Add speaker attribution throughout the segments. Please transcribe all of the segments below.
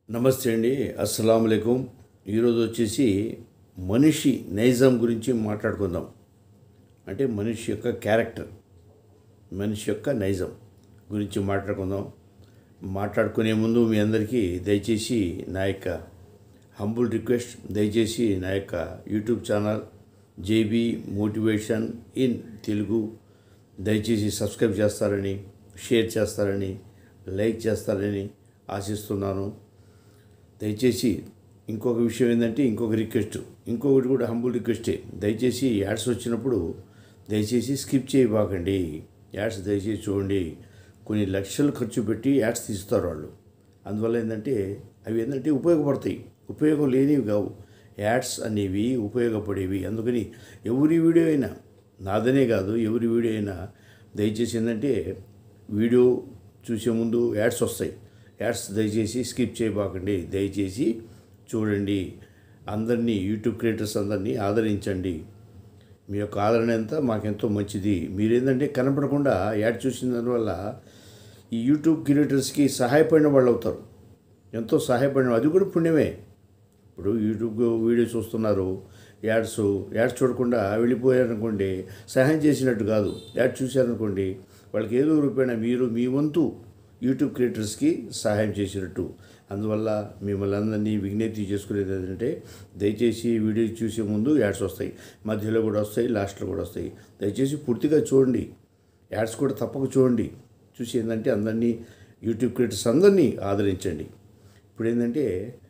Speaker 1: నమస్తే అండి అస్సలం అయికం ఈరోజు వచ్చేసి మనిషి నైజం గురించి మాట్లాడుకుందాం అంటే మనిషి యొక్క క్యారెక్టర్ మనిషి యొక్క నైజం గురించి మాట్లాడుకుందాం మాట్లాడుకునే ముందు మీ అందరికీ దయచేసి నా యొక్క హంబుల్ రిక్వెస్ట్ దయచేసి నా యొక్క YouTube channel JB motivation in Telugu దయచేసి సబ్స్క్రైబ్ చేస్తారని షేర్ చేస్తారని లైక్ చేస్తారని ఆశిస్తున్నాను దయచేసి ఇంకొక విషయం ఏంటంటే ఇంకొక రిక్వెస్ట్ ఇంకొకటి కూడా హంబుల్ రిక్వెస్టే దయచేసి యాడ్స్ వచ్చినప్పుడు దయచేసి స్కిప్ చేయబాకండి యాడ్స్ దయచేసి చూడండి కొన్ని లక్షలు ఖర్చు పెట్టి యాడ్స్ తీస్తారు వాళ్ళు అందువల్ల ఏంటంటే అవి ఏంటంటే ఉపయోగపడతాయి ఉపయోగం లేనివి కావు యాడ్స్ అనేవి ఉపయోగపడేవి అందుకని ఎవరి వీడియో అయినా నాదనే కాదు ఎవరి వీడియో అయినా దయచేసి ఏంటంటే వీడియో చూసే ముందు యాడ్స్ వస్తాయి యాడ్స్ దయచేసి స్కిప్ చేయబాకండి దయచేసి చూడండి అందరినీ యూట్యూబ్ క్రియేటర్స్ అందరినీ ఆదరించండి మీ యొక్క ఆదరణ ఎంత మాకెంతో మంచిది మీరేంటంటే కనపడకుండా యాడ్ చూసిన దానివల్ల ఈ యూట్యూబ్ క్రియేటర్స్కి సహాయపడిన వాళ్ళు అవుతారు ఎంతో సహాయపడిన అది కూడా పుణ్యమే ఇప్పుడు యూట్యూబ్ వీడియో చూస్తున్నారు యాడ్స్ యాడ్స్ చూడకుండా వెళ్ళిపోయారనుకోండి సహాయం చేసినట్టు కాదు యాడ్ చూశారనుకోండి వాళ్ళకి ఏదో రూపాయన మీరు మీ వంతు యూట్యూబ్ క్రియేటర్స్కి సహాయం చేసినట్టు అందువల్ల మిమ్మల్ని అందరినీ విజ్ఞప్తి చేసుకునేది ఏంటంటే దయచేసి వీడియో చూసే ముందు యాడ్స్ వస్తాయి మధ్యలో కూడా వస్తాయి లాస్ట్లో కూడా వస్తాయి దయచేసి పూర్తిగా చూడండి యాడ్స్ కూడా తప్పక చూడండి చూసి ఏంటంటే అందరినీ యూట్యూబ్ క్రియేటర్స్ అందరినీ ఆదరించండి ఇప్పుడు ఏంటంటే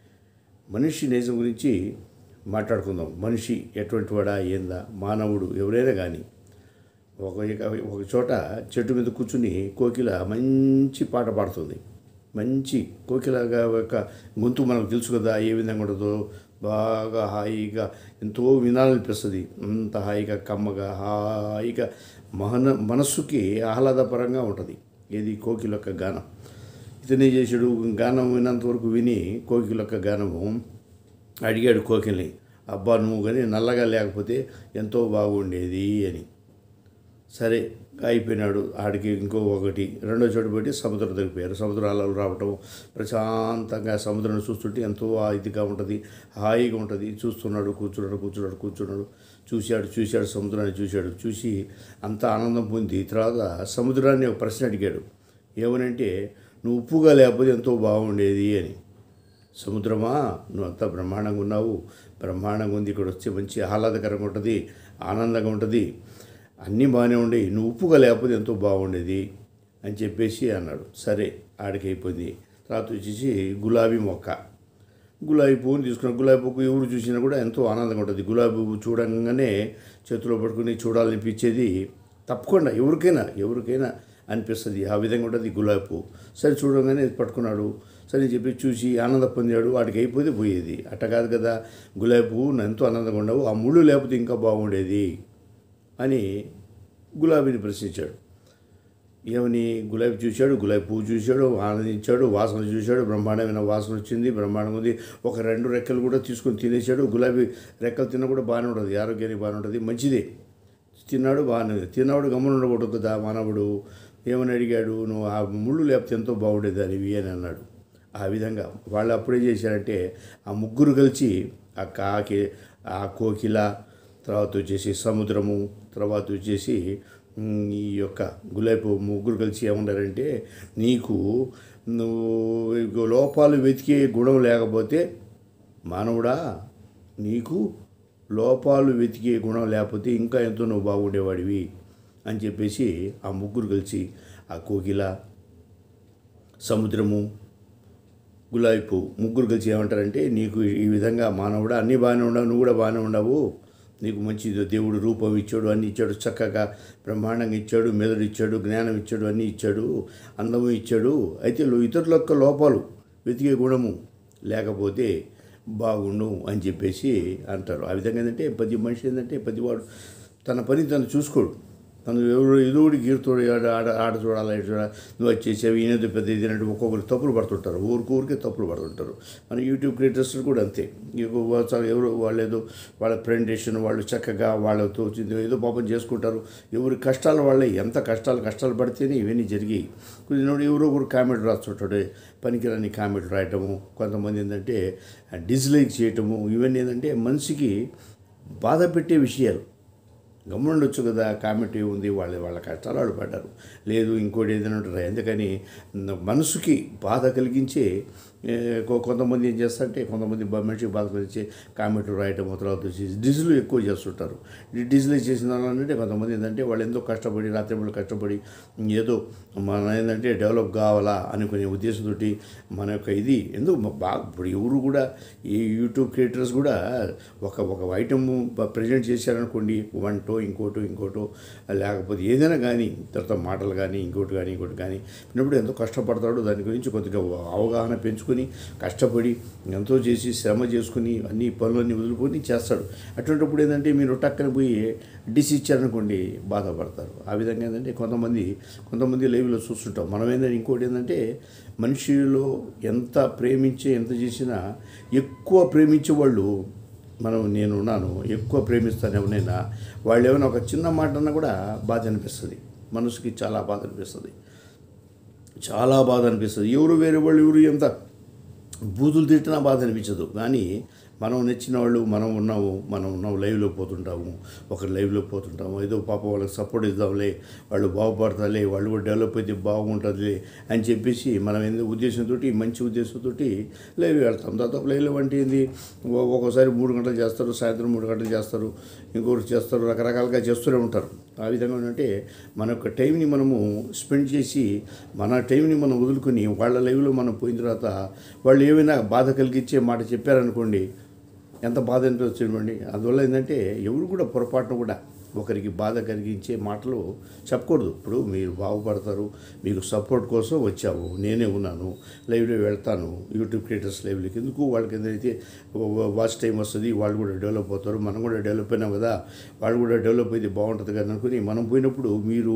Speaker 1: మనిషి నిజం గురించి మాట్లాడుకుందాం మనిషి ఎటువంటి వాడా ఏందా మానవుడు ఎవరైనా కానీ ఒక ఒక చోట చెట్టు మీద కూర్చుని కోకిల మంచి పాట పాడుతుంది మంచి కోకిలగా యొక్క గొంతు మనకు తెలుసు కదా ఏ విధంగా ఉంటుందో బాగా హాయిగా ఎంతో వినాలనిపిస్తుంది అంత హాయిగా కమ్మగా హాయిగా మహన మనస్సుకి ఆహ్లాదపరంగా ఉంటుంది ఏది కోకిల యొక్క గానం ఇతనే చేసాడు గానం విన్నంత వరకు విని కోకిల యొక్క గానము అడిగాడు కోకిల్ని అబ్బా నువ్వు కానీ నల్లగా లేకపోతే ఎంతో బాగుండేది అని సరే అయిపోయినాడు ఆడికి ఇంకో ఒకటి రెండో చోటు పెట్టి సముద్రం తగ్గిపోయారు సముద్ర అలలు రావటం ప్రశాంతంగా సముద్రం చూస్తుంటే ఎంతో ఇదిగా ఉంటుంది హాయిగా ఉంటుంది చూస్తున్నాడు కూర్చున్నాడు కూర్చున్నాడు కూర్చున్నాడు చూశాడు చూశాడు సముద్రాన్ని చూశాడు చూసి అంత ఆనందం పొంది తర్వాత సముద్రాన్ని ఒక ప్రశ్న అడిగాడు ఏమనంటే నువ్వు ఉప్పుగా లేకపోతే ఎంతో బాగుండేది అని సముద్రమా నువ్వు అంతా బ్రహ్మాండంగా ఉన్నావు బ్రహ్మాండంగా ఉంది ఇక్కడ వచ్చి మంచి ఆహ్లాదకరంగా ఉంటుంది ఆనందంగా ఉంటుంది అన్నీ బాగానే ఉండేవి నువ్వు ఉప్పుగా లేకపోతే ఎంతో బాగుండేది అని చెప్పేసి అన్నాడు సరే ఆడికి అయిపోయింది తర్వాత వచ్చేసి గులాబీ మొక్క గులాబీ పువ్వుని తీసుకున్న గులాబీ పువ్వు ఎవరు చూసినా కూడా ఎంతో ఆనందంగా ఉంటుంది గులాబీ పువ్వు చూడంగానే చేతిలో పట్టుకుని చూడాలనిపించేది తప్పకుండా ఎవరికైనా ఎవరికైనా అనిపిస్తుంది ఆ విధంగా ఉంటుంది గులాబీ పువ్వు సరే చూడంగానే పట్టుకున్నాడు సరే చెప్పి చూసి ఆనంద పొందాడు వాడికి అయిపోతే పోయేది అట్ట కాదు కదా గులాబీ పువ్వు ఎంతో ఆనందంగా ఉండవు ఆ ముళ్ళు లేకపోతే ఇంకా బాగుండేది అని గులాబీని ప్రశ్నించాడు ఏమని గులాబీ చూశాడు గులాబీ పువ్వు చూశాడు ఆనందించాడు వాసన చూశాడు బ్రహ్మాండమైన వాసన వచ్చింది బ్రహ్మాండంగా ఉంది ఒక రెండు రెక్కలు కూడా తీసుకొని తినేశాడు గులాబీ రెక్కలు తిన్నా కూడా బాగానే ఉంటుంది ఆరోగ్యానికి బాగానే ఉంటుంది మంచిదే తిన్నాడు బాగానే ఉంది తిన్నవాడు గమ్మున ఉండకూడదు కదా మానవుడు ఏమని అడిగాడు నువ్వు ఆ ముళ్ళు లేకపోతే ఎంతో బాగుండేది అనివి అని అన్నాడు ఆ విధంగా వాళ్ళు అప్పుడే చేశారంటే ఆ ముగ్గురు కలిసి ఆ కాకి ఆ కోకిల తర్వాత వచ్చేసి సముద్రము తర్వాత వచ్చేసి ఉమ్, ఈ యొక్క గులాబీ ముగ్గురు కలిసి ఏమన్నారంటే నీకు నువ్వు లోపాలు వెతికే గుణం లేకపోతే మానవుడా నీకు లోపాలు వెతికే గుణం లేకపోతే ఇంకా ఎంతో నువ్వు బాగుండేవాడివి అని చెప్పేసి ఆ ముగ్గురు కలిసి ఆ కోకిల సముద్రము గులాబీ పువ్వు ముగ్గురు కలిసి ఏమంటారంటే నీకు ఈ విధంగా మానవుడా అన్నీ బాగానే ఉండవు నువ్వు కూడా బాగానే ఉండవు నీకు మంచి దేవుడు రూపం ఇచ్చాడు అన్నీ ఇచ్చాడు చక్కగా బ్రహ్మాండంగా ఇచ్చాడు మెదడు ఇచ్చాడు జ్ఞానం ఇచ్చాడు అన్నీ ఇచ్చాడు అందము ఇచ్చాడు అయితే లో- ఇతరుల యొక్క లోపాలు వెతికే గుణము లేకపోతే బాగుండు అని చెప్పేసి అంటారు ఆ విధంగా ఏంటంటే ప్రతి మనిషి ఏంటంటే ప్రతివాడు తన పని తను చూసుకోడు నన్ను ఎవరు ఏదో ఒకటి గీరుతోడు ఆడ ఆడ ఆడ చూడాలి ఇటు చూడాలి నువ్వు అది చేసావు ఈయనది పెద్ద ఇది అంటే ఒక్కొక్కరు తప్పులు పడుతుంటారు ఊరికి ఊరికే తప్పులు పడుతుంటారు మన యూట్యూబ్ క్రియేటర్స్ కూడా అంతే ఇక వా- ఎవరు వాళ్ళు ఏదో వాళ్ళ ప్రెజెంటేషన్ వాళ్ళు చక్కగా వాళ్ళతో ఏదో పాపం చేసుకుంటారు ఎవరి కష్టాలు వాళ్ళే ఎంత కష్టాలు కష్టాలు పడితేనే ఇవన్నీ జరిగాయి కొంచెం ఎవరో ఒకరు కామెంట్ రాస్తుంటాడు పనికిరాని కామెంట్లు రాయటము కొంతమంది ఏంటంటే డిస్లైక్ చేయటము ఇవన్నీ ఏంటంటే మనిషికి బాధ పెట్టే విషయాలు గమనుండొచ్చు కదా కామెంట్ ఉంది వాళ్ళ వాళ్ళ కష్టాలు వాళ్ళు పడ్డారు లేదు ఇంకోటి ఏదైనా ఉంటారు అందుకని మనసుకి బాధ కలిగించే ఏ, కొ- కొంతమంది ఏం చేస్తారంటే కొంతమంది బ- మనిషికి బాధ కలిగించే కామెంట్లు రాయటం తర్వాత వచ్చి డిజిల్ ఎక్కువ చేస్తుంటారు ఈ డిజిల్ చేసిన అంటే కొంతమంది ఏంటంటే వాళ్ళు ఎంతో కష్టపడి రాత్రి కష్టపడి ఏదో మన ఏంటంటే డెవలప్ కావాలా అనుకునే ఉద్దేశంతో మన యొక్క ఇది ఎందుకు బాగా ఇప్పుడు ఎవరు కూడా ఈ యూట్యూబ్ క్రియేటర్స్ కూడా ఒక ఒక ఐటమ్ ప్రజెంట్ చేశారనుకోండి వంటో ఇంకోటో ఇంకోటో లేకపోతే ఏదైనా కానీ తర్వాత మాటలు కానీ ఇంకోటి కానీ ఇంకోటి కానీ విన్నప్పుడు ఎంతో కష్టపడతాడు దాని గురించి కొద్దిగా అవగాహన పెంచుకొని కష్టపడి ఎంతో చేసి శ్రమ చేసుకుని అన్ని పనులన్నీ వదులుకొని చేస్తాడు అటువంటిప్పుడు ఏంటంటే మీరు టక్కన పోయి డిస్ ఇచ్చారనుకోండి బాధపడతారు ఆ విధంగా ఏంటంటే కొంతమంది కొంతమంది లైవ్లో చూస్తుంటాం మనం ఏంటంటే ఇంకోటి ఏంటంటే మనిషిలో ఎంత ప్రేమించే ఎంత చేసినా ఎక్కువ ప్రేమించే వాళ్ళు మనం నేనున్నాను ఎక్కువ ప్రేమిస్తాను ఎవరైనా వాళ్ళు ఏమైనా ఒక చిన్న మాట అన్నా కూడా బాధ అనిపిస్తుంది మనసుకి చాలా బాధ అనిపిస్తుంది చాలా బాధ అనిపిస్తుంది ఎవరు వేరే వాళ్ళు ఎవరు ఎంత బూతులు తిట్టినా బాధ అనిపించదు కానీ మనం నచ్చిన వాళ్ళు మనం ఉన్నాము మనం ఉన్నాం లైవ్లో పోతుంటాము ఒకరు లైవ్లో పోతుంటాము ఏదో పాప వాళ్ళకి సపోర్ట్ ఇద్దాంలే వాళ్ళు బాగుపడతాలే వాళ్ళు కూడా డెవలప్ అయితే బాగుంటుందిలే అని చెప్పేసి మనం ఏంది ఉద్దేశంతో మంచి ఉద్దేశంతో లైవ్ వెళ్తాం దాదాపు లైవ్లో అంటే ఏంది ఒ- ఒక్కోసారి మూడు గంటలు చేస్తారు సాయంత్రం మూడు గంటలు చేస్తారు ఇంకొకటి చేస్తారు రకరకాలుగా చేస్తూనే ఉంటారు ఆ విధంగా ఏంటంటే మన యొక్క టైంని మనము స్పెండ్ చేసి మన టైంని మనం వదులుకొని వాళ్ళ లైవ్లో మనం పోయిన తర్వాత వాళ్ళు ఏమైనా బాధ కలిగించే మాట చెప్పారనుకోండి ఎంత బాధ అనిపించండి అందువల్ల ఏంటంటే ఎవరు కూడా పొరపాటున కూడా ఒకరికి బాధ కలిగించే మాటలు చెప్పకూడదు ఇప్పుడు మీరు బాగుపడతారు మీకు సపోర్ట్ కోసం వచ్చాము నేనే ఉన్నాను లైవ్లో వెళ్తాను యూట్యూబ్ క్రియేటర్స్ లైవ్లోకి ఎందుకు వాళ్ళకి ఏదైతే వాచ్ టైం వస్తుంది వాళ్ళు కూడా డెవలప్ అవుతారు మనం కూడా డెవలప్ అయినాం కదా వాళ్ళు కూడా డెవలప్ అయితే బాగుంటుంది కదా అనుకుని మనం పోయినప్పుడు మీరు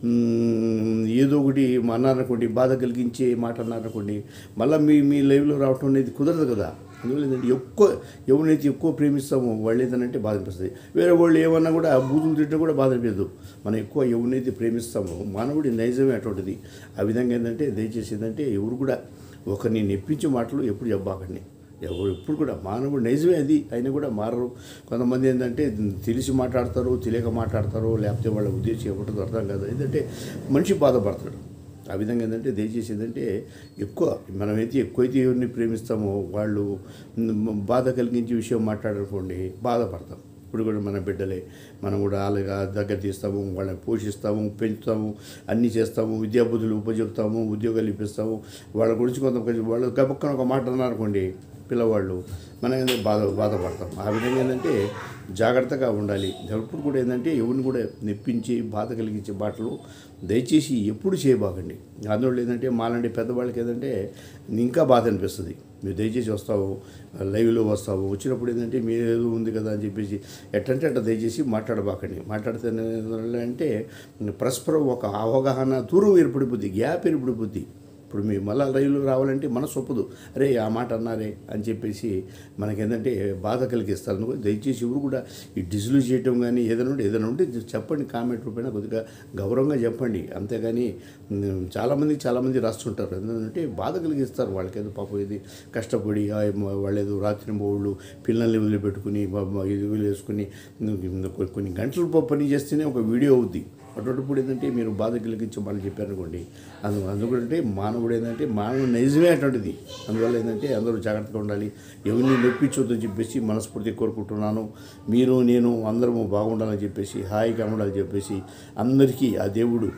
Speaker 1: మ్, ఏదో ఒకటి అన్నారనుకోండి బాధ కలిగించే మాట అన్నారనుకోండి మళ్ళీ మీ మీ లైవ్లో రావటం అనేది కుదరదు కదా అందువల్ల ఏంటంటే ఎక్కువ ఎవరినైతే ఎక్కువ ప్రేమిస్తామో వాళ్ళు ఏంటంటే బాధ అనిపిస్తుంది వేరే వాళ్ళు ఏమన్నా కూడా బూతులు తింటే కూడా బాధ అనిపించదు మనం ఎక్కువ ఎవరినైతే ప్రేమిస్తామో మానవుడి నైజమే అటువంటిది ఆ విధంగా ఏంటంటే దయచేసి ఏంటంటే ఎవరు కూడా ఒకరిని నెప్పించే మాటలు ఎప్పుడు చెప్పాకండి ఎవరు ఎప్పుడు కూడా మానవుడు నైజమే అది అయినా కూడా మారరు కొంతమంది ఏంటంటే తెలిసి మాట్లాడతారు తెలియక మాట్లాడతారు లేకపోతే వాళ్ళ ఉద్దేశం ఏమిటో అర్థం కాదు ఏంటంటే మనిషి బాధపడతాడు ఆ విధంగా ఏంటంటే దయచేసి ఏంటంటే ఎక్కువ మనమైతే ఎక్కువైతే ఎవరిని ప్రేమిస్తామో వాళ్ళు మ్, బాధ కలిగించే విషయం మాట్లాడనుకోండి బాధపడతాం ఇప్పుడు కూడా మన బిడ్డలే మనం కూడా అలాగా దగ్గర తీస్తాము వాళ్ళని పోషిస్తాము పెంచుతాము అన్నీ చేస్తాము విద్యాబుద్ధులు ఉపజెప్తాము ఉద్యోగాలు ఇప్పిస్తాము వాళ్ళ గురించి కొంత కొంచెం వాళ్ళు గబక్కన ఒక మాట అన్నారనుకోండి పిల్లవాళ్ళు మనం ఏంటంటే బాధ బాధపడతాం ఆ విధంగా ఏంటంటే జాగ్రత్తగా ఉండాలి ఎప్పుడు కూడా ఏంటంటే ఎవరిని కూడా నెప్పించి బాధ కలిగించే మాటలు దయచేసి ఎప్పుడు చేయబాకండి అందువల్ల ఏంటంటే మాలాంటి పెద్దవాళ్ళకి ఏంటంటే ఇంకా బాధ అనిపిస్తుంది మీరు దయచేసి వస్తావు లైవ్లో వస్తావు వచ్చినప్పుడు ఏంటంటే మీరు ఏదో ఉంది కదా అని చెప్పేసి ఎట్టంటే అట్ట దయచేసి మాట్లాడబాకండి మాట్లాడితే అంటే పరస్పరం ఒక అవగాహన దూరం ఏర్పడిపోద్ది గ్యాప్ ఏర్పడిపోద్ది ఇప్పుడు మీ మళ్ళా రైలు రావాలంటే మనసు ఒప్పదు అరే ఆ మాట అన్నారే అని చెప్పేసి మనకేంటంటే బాధ కలిగిస్తారు అందుకు దయచేసి ఎవరు కూడా ఈ డిజిల్ చేయటం కానీ ఏదైనా ఉంటే ఏదైనా ఉంటే చెప్పండి కామెంట్ రూపేణ కొద్దిగా గౌరవంగా చెప్పండి అంతేగాని ఉమ్, చాలామంది చాలామంది రాస్తుంటారు ఎందుకంటే బాధ కలిగిస్తారు వాళ్ళకేదో పాపం ఇది కష్టపడి ఆ, మ- వాళ్ళేదో రాత్రి మూడు పిల్లల్ని వదిలిపెట్టుకుని బ- బ- ఇది వదిలేసుకుని ఉమ్, కొ- కొన్ని గంటలు ప- పని చేస్తేనే ఒక వీడియో అవుద్ది అటువంటిప్పుడు ఏంటంటే మీరు బాధ కలిగించే వాళ్ళు చెప్పారనుకోండి అందు అందుకంటే మానవుడు ఏంటంటే మానవుడు నైజమే అటువంటిది అందువల్ల ఏంటంటే అందరూ జాగ్రత్తగా ఉండాలి ఎవరిని నొప్పించొద్దని చెప్పేసి మనస్ఫూర్తి కోరుకుంటున్నాను మీరు నేను అందరము బాగుండాలని చెప్పేసి హాయిగా ఉండాలని చెప్పేసి అందరికీ ఆ దేవుడు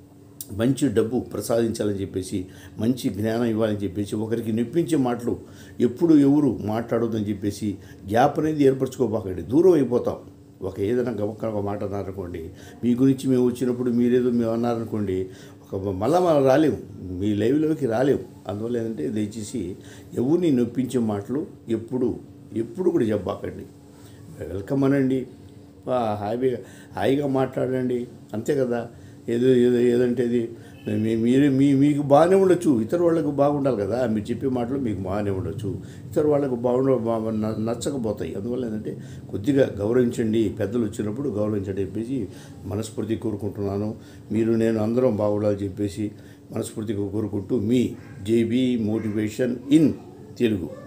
Speaker 1: మంచి డబ్బు ప్రసాదించాలని చెప్పేసి మంచి జ్ఞానం ఇవ్వాలని చెప్పేసి ఒకరికి నొప్పించే మాటలు ఎప్పుడు ఎవరు మాట్లాడొద్దని చెప్పేసి గ్యాప్ అనేది ఏర్పరచుకోబాకండి దూరం అయిపోతాం ఒక ఏదైనా గమక్క ఒక మాట అన్నారనుకోండి మీ గురించి మేము వచ్చినప్పుడు మీరేదో మేము అన్నారనుకోండి ఒక మళ్ళా మనం రాలేము మీ లైవ్లోకి రాలేము అందువల్ల ఏంటంటే దయచేసి ఎవరిని నొప్పించే మాటలు ఎప్పుడు ఎప్పుడు కూడా చెప్పాకండి వెల్కమ్ అనండి వా, హాయిగా హాయిగా మాట్లాడండి అంతే కదా ఏదో ఏదో ఏదంటే ఇది మీ మీరు మీ మీకు బాగానే ఉండొచ్చు ఇతర వాళ్ళకు బాగుండాలి కదా మీరు చెప్పే మాటలు మీకు బాగానే ఉండొచ్చు ఇతర వాళ్ళకు బాగుండ బా- న- నచ్చకపోతాయి అందువల్ల ఏంటంటే కొద్దిగా గౌరవించండి పెద్దలు వచ్చినప్పుడు గౌరవించండి చెప్పేసి మనస్ఫూర్తి కోరుకుంటున్నాను మీరు నేను అందరం బాగుండాలని చెప్పేసి మనస్ఫూర్తిగా కోరుకుంటూ మీ జేబీ మోటివేషన్ ఇన్ తెలుగు